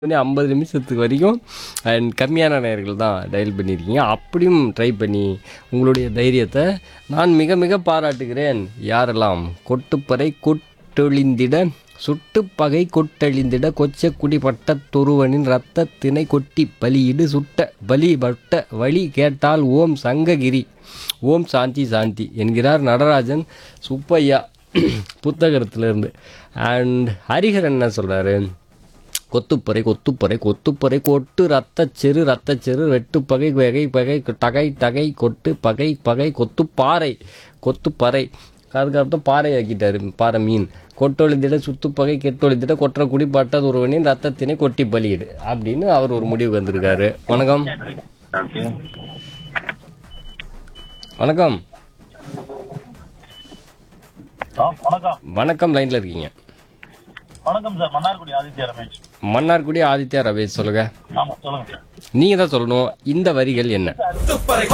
பண்ணி ஐம்பது நிமிஷத்துக்கு வரைக்கும் அண்ட் கம்மியான நேர்கள் தான் டயல் பண்ணியிருக்கீங்க அப்படியும் ட்ரை பண்ணி உங்களுடைய தைரியத்தை நான் மிக மிக பாராட்டுகிறேன் யாரெல்லாம் கொட்டுப்பறை கொட்டொழிந்திட சுட்டுப்பகை கொட்டழிந்திட கொச்ச குடிப்பட்ட துருவனின் இரத்தத்தினை கொட்டி பலியிடு சுட்ட பலி பட்ட வழி கேட்டால் ஓம் சங்ககிரி ஓம் சாந்தி சாந்தி என்கிறார் நடராஜன் சுப்பையா புத்தகத்திலிருந்து அண்ட் ஹரிஹரன் என்ன சொல்கிறாரு கொத்துப்பறை கொத்துப்பறை கொத்துப்பறை கொட்டு ரத்தச்செரு ரத்தச்செரு வெட்டுப்பகை வகை பகை டகை டகை கொட்டு பகை பகை கொத்துப்பாறை கொத்துப்பறை அதுக்கப்புறம் பாறை ஆக்கிட்டாரு பாறை மீன் கொட்டொழிந்திட சுத்துப்பகை கெட்டொழிந்திட கொற்ற குடிப்பட்டது ஒருவனின் ரத்தத்தினை கொட்டி பலியிடு அப்படின்னு அவர் ஒரு முடிவு வந்திருக்காரு வணக்கம் வணக்கம் ஆ, வணக்கம் வணக்கம் லைன்ல இருக்கீங்க வணக்கம் சார் மன்னார்குடி ஆதித்யா ரமேஷ் மன்னார்குடி ஆதித்யா ரவேஷ் சொல்லுங்க ஆமா சொல்லுங்க சார் நீங்க தான் சொல்லணும் இந்த வரிகள் என்ன